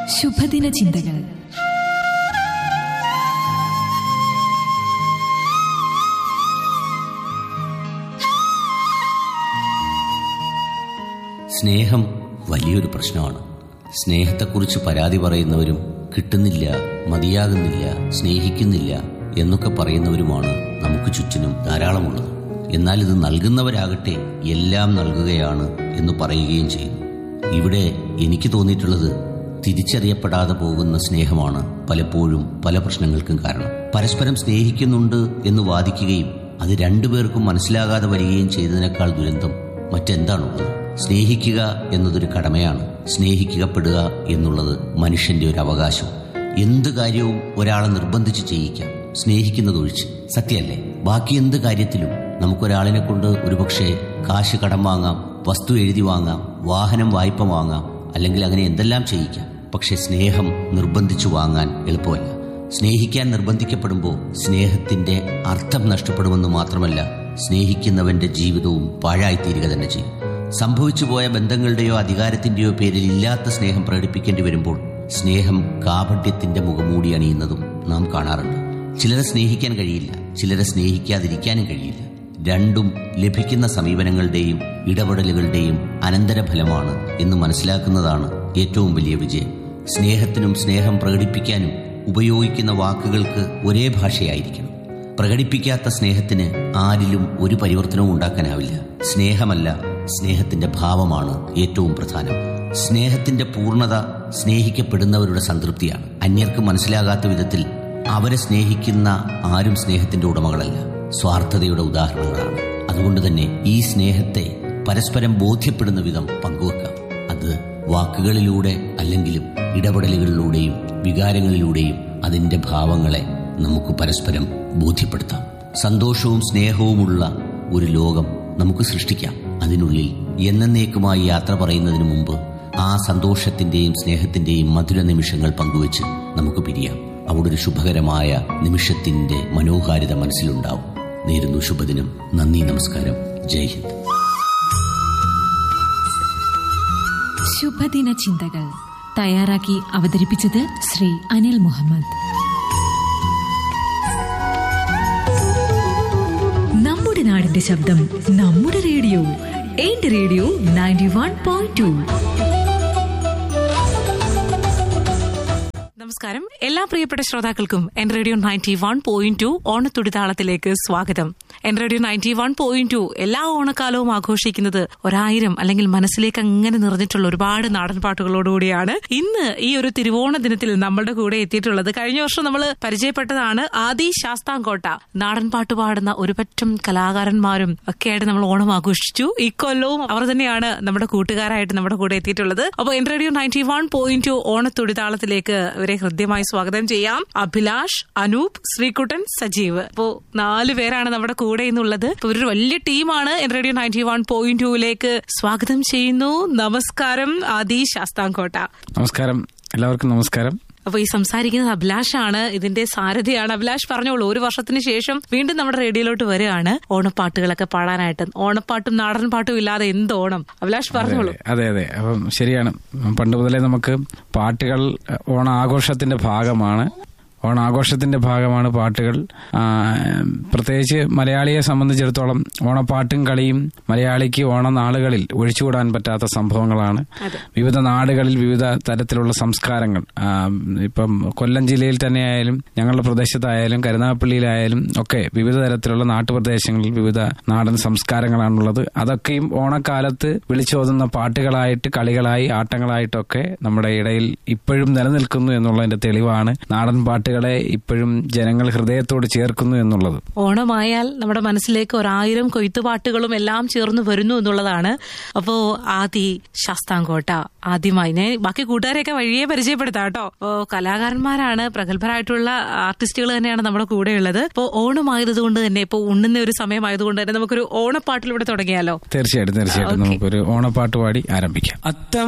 ശുഭദിന ചിന്തകൾ സ്നേഹം വലിയൊരു പ്രശ്നമാണ് സ്നേഹത്തെക്കുറിച്ച് പരാതി പറയുന്നവരും കിട്ടുന്നില്ല മതിയാകുന്നില്ല സ്നേഹിക്കുന്നില്ല എന്നൊക്കെ പറയുന്നവരുമാണ് നമുക്ക് ചുറ്റിനും ധാരാളമുള്ളത് എന്നാൽ ഇത് നൽകുന്നവരാകട്ടെ എല്ലാം നൽകുകയാണ് എന്ന് പറയുകയും ചെയ്യുന്നു ഇവിടെ എനിക്ക് തോന്നിയിട്ടുള്ളത് തിരിച്ചറിയപ്പെടാതെ പോകുന്ന സ്നേഹമാണ് പലപ്പോഴും പല പ്രശ്നങ്ങൾക്കും കാരണം പരസ്പരം സ്നേഹിക്കുന്നുണ്ട് എന്ന് വാദിക്കുകയും അത് രണ്ടുപേർക്കും മനസ്സിലാകാതെ വരികയും ചെയ്തതിനേക്കാൾ ദുരന്തം മറ്റെന്താണുള്ളത് സ്നേഹിക്കുക എന്നതൊരു കടമയാണ് സ്നേഹിക്കപ്പെടുക എന്നുള്ളത് മനുഷ്യന്റെ ഒരു അവകാശം എന്ത് കാര്യവും ഒരാളെ നിർബന്ധിച്ച് ചെയ്യിക്കാം സ്നേഹിക്കുന്നതൊഴിച്ച് സത്യമല്ലേ ബാക്കി എന്ത് കാര്യത്തിലും നമുക്കൊരാളിനെ കൊണ്ട് ഒരുപക്ഷെ കാശ് കടം വാങ്ങാം വസ്തു എഴുതി വാങ്ങാം വാഹനം വായ്പ വാങ്ങാം അല്ലെങ്കിൽ അങ്ങനെ എന്തെല്ലാം ചെയ്യിക്കാം പക്ഷെ സ്നേഹം നിർബന്ധിച്ചു വാങ്ങാൻ എളുപ്പമല്ല സ്നേഹിക്കാൻ നിർബന്ധിക്കപ്പെടുമ്പോൾ സ്നേഹത്തിന്റെ അർത്ഥം നഷ്ടപ്പെടുമെന്ന് മാത്രമല്ല സ്നേഹിക്കുന്നവന്റെ ജീവിതവും പാഴായിത്തീരുക തന്നെ ചെയ്യും സംഭവിച്ചു പോയ ബന്ധങ്ങളുടെയോ അധികാരത്തിന്റെയോ പേരിൽ ഇല്ലാത്ത സ്നേഹം പ്രകടിപ്പിക്കേണ്ടി വരുമ്പോൾ സ്നേഹം കാപട്യത്തിന്റെ മുഖമൂടി അണിയുന്നതും നാം കാണാറുണ്ട് ചിലരെ സ്നേഹിക്കാൻ കഴിയില്ല ചിലരെ സ്നേഹിക്കാതിരിക്കാനും കഴിയില്ല രണ്ടും ലഭിക്കുന്ന സമീപനങ്ങളുടെയും ഇടപെടലുകളുടെയും അനന്തരഫലമാണ് എന്ന് മനസ്സിലാക്കുന്നതാണ് ഏറ്റവും വലിയ വിജയം സ്നേഹത്തിനും സ്നേഹം പ്രകടിപ്പിക്കാനും ഉപയോഗിക്കുന്ന വാക്കുകൾക്ക് ഒരേ ഭാഷയായിരിക്കണം പ്രകടിപ്പിക്കാത്ത സ്നേഹത്തിന് ആരിലും ഒരു പരിവർത്തനവും ഉണ്ടാക്കാനാവില്ല സ്നേഹമല്ല സ്നേഹത്തിന്റെ ഭാവമാണ് ഏറ്റവും പ്രധാനം സ്നേഹത്തിന്റെ പൂർണ്ണത സ്നേഹിക്കപ്പെടുന്നവരുടെ സംതൃപ്തിയാണ് അന്യർക്ക് മനസ്സിലാകാത്ത വിധത്തിൽ അവരെ സ്നേഹിക്കുന്ന ആരും സ്നേഹത്തിന്റെ ഉടമകളല്ല സ്വാർത്ഥതയുടെ ഉദാഹരണങ്ങളാണ് അതുകൊണ്ട് തന്നെ ഈ സ്നേഹത്തെ പരസ്പരം ബോധ്യപ്പെടുന്ന വിധം പങ്കുവെക്കാം അത് വാക്കുകളിലൂടെ അല്ലെങ്കിലും ഇടപെടലുകളിലൂടെയും വികാരങ്ങളിലൂടെയും അതിന്റെ ഭാവങ്ങളെ നമുക്ക് പരസ്പരം ബോധ്യപ്പെടുത്താം സന്തോഷവും സ്നേഹവുമുള്ള ഒരു ലോകം നമുക്ക് സൃഷ്ടിക്കാം അതിനുള്ളിൽ എന്നേക്കുമായി യാത്ര പറയുന്നതിന് മുമ്പ് ആ സന്തോഷത്തിന്റെയും സ്നേഹത്തിന്റെയും മധുര നിമിഷങ്ങൾ പങ്കുവെച്ച് നമുക്ക് പിരിയാം അവിടെ ഒരു ശുഭകരമായ നിമിഷത്തിന്റെ മനോഹാരിത മനസ്സിലുണ്ടാവും നേരുന്നു ശുഭദിനം നന്ദി നമസ്കാരം ജയ് ഹിന്ദ് ശുഭദിന ചിന്തകൾ തയ്യാറാക്കി അവതരിപ്പിച്ചത് ശ്രീ അനിൽ മുഹമ്മദ് നമ്മുടെ നാടിന്റെ ശബ്ദം നമ്മുടെ റേഡിയോ എന്റെ radio ninety one point two നമസ്കാരം എല്ലാ പ്രിയപ്പെട്ട ശ്രോതാക്കൾക്കും എൻ radio ninety one point two ഓണത്തുടിതാളത്തിലേക്ക് സ്വാഗതം എൻ radio ninety one point two എല്ലാ ഓണക്കാലവും ആഘോഷിക്കുന്നത് ഒരായിരം അല്ലെങ്കിൽ മനസ്സിലേക്ക് അങ്ങനെ നിറഞ്ഞിട്ടുള്ള ഒരുപാട് നാടൻ പാട്ടുകളോടുകൂടിയാണ് ഇന്ന് ഈ ഒരു തിരുവോണ ദിനത്തിൽ നമ്മളുടെ കൂടെ എത്തിയിട്ടുള്ളത് കഴിഞ്ഞ വർഷം നമ്മൾ പരിചയപ്പെട്ടതാണ് ആദി ശാസ്താംകോട്ട നാടൻ പാട്ട് പാടുന്ന ഒരുപറ്റം കലാകാരന്മാരും ഒക്കെയായിട്ട് നമ്മൾ ഓണം ആഘോഷിച്ചു ഇക്കൊല്ലവും അവർ തന്നെയാണ് നമ്മുടെ കൂട്ടുകാരായിട്ട് നമ്മുടെ കൂടെ എത്തിയിട്ടുള്ളത് അപ്പോൾ എൻ radio ninety one point two ഓണത്തൊടിതാളത്തിലേക്ക് ഇവരെ ഹൃദ്യമായി സ്വാഗതം ചെയ്യാം അഭിലാഷ് അനൂപ് ശ്രീകുട്ടൻ സജീവ് അപ്പോ നാല് പേരാണ് നമ്മുടെ കൂടെ ഇന്നുള്ളത് അപ്പൊ ഇവരൊരു വലിയ ടീമാണ് എൻ റേഡിയോ നയൻറ്റി വൺ പോയിന്റ് ടുവിലേക്ക് സ്വാഗതം ചെയ്യുന്നു നമസ്കാരം ആദി ശാസ്താംകോട്ട നമസ്കാരം എല്ലാവർക്കും നമസ്കാരം അപ്പൊ ഈ സംസാരിക്കുന്നത് അഭിലാഷാണ് ഇതിന്റെ സാരഥിയാണ് അഭിലാഷ് പറഞ്ഞോളൂ ഒരു വർഷത്തിന് ശേഷം വീണ്ടും നമ്മുടെ റേഡിയോയിലോട്ട് വരികയാണ് ഓണപ്പാട്ടുകളൊക്കെ പാടാനായിട്ട് ഓണപ്പാട്ടും നാടൻ പാട്ടും ഇല്ലാതെ എന്ത് ഓണം അഭിലാഷ് പറഞ്ഞോളൂ അതെ അതെ അപ്പം ശരിയാണ് പണ്ട് മുതലേ നമുക്ക് പാട്ടുകൾ ഓണാഘോഷത്തിന്റെ ഭാഗമാണ് ഓണാഘോഷത്തിന്റെ ഭാഗമാണ് പാട്ടുകൾ ആ, പ്രത്യേകിച്ച് മലയാളിയെ സംബന്ധിച്ചിടത്തോളം ഓണപ്പാട്ടും കളിയും മലയാളിക്ക് ഓണനാളുകളിൽ ഒഴിച്ചുകൂടാൻ പറ്റാത്ത സംഭവങ്ങളാണ് വിവിധ നാടുകളിൽ വിവിധ തരത്തിലുള്ള സംസ്കാരങ്ങൾ ആ, ഇപ്പം കൊല്ലം ജില്ലയിൽ തന്നെയായാലും ഞങ്ങളുടെ പ്രദേശത്തായാലും കരുനാഗപ്പള്ളിയിലായാലും ഒക്കെ വിവിധ തരത്തിലുള്ള നാട്ടുപ്രദേശങ്ങളിൽ വിവിധ നാടൻ സംസ്കാരങ്ങളാണുള്ളത് അതൊക്കെയും ഓണക്കാലത്ത് വിളിച്ചോതുന്ന പാട്ടുകളായിട്ട് കളികളായി ആട്ടങ്ങളായിട്ടൊക്കെ നമ്മുടെ ഇടയിൽ ഇപ്പോഴും നിലനിൽക്കുന്നു എന്നുള്ളതിന്റെ തെളിവാണ് നാടൻ പാട്ടുകളെ ഇപ്പോഴും ജനങ്ങൾ ഹൃദയത്തോട് ചേർക്കുന്നു എന്നുള്ളത് ഓണമായാൽ നമ്മുടെ മനസ്സിലേക്ക് ഒരായിരം കൊയ്ത്തുപാട്ടുകളും എല്ലാം ചേർന്ന് വരുന്നു എന്നുള്ളതാണ് അപ്പോ ആദി ശാസ്താംകോട്ട ആദ്യമായി ഞാൻ ബാക്കി കൂട്ടുകാരെയൊക്കെ വഴിയെ പരിചയപ്പെടുത്താം കേട്ടോ അപ്പോ കലാകാരന്മാരാണ് പ്രഗത്ഭരായിട്ടുള്ള ആർട്ടിസ്റ്റുകൾ തന്നെയാണ് നമ്മുടെ കൂടെ ഉള്ളത് അപ്പോൾ ഓണമായതുകൊണ്ട് തന്നെ ഇപ്പോൾ ഉണ്ണുന്ന ഒരു സമയമായതുകൊണ്ട് തന്നെ നമുക്കൊരു ഓണപ്പാട്ടിലൂടെ തുടങ്ങിയാലോ തീർച്ചയായിട്ടും തീർച്ചയായിട്ടും നമുക്കൊരു ഓണപ്പാട്ട് പാടി ആരംഭിക്കാം അത്തം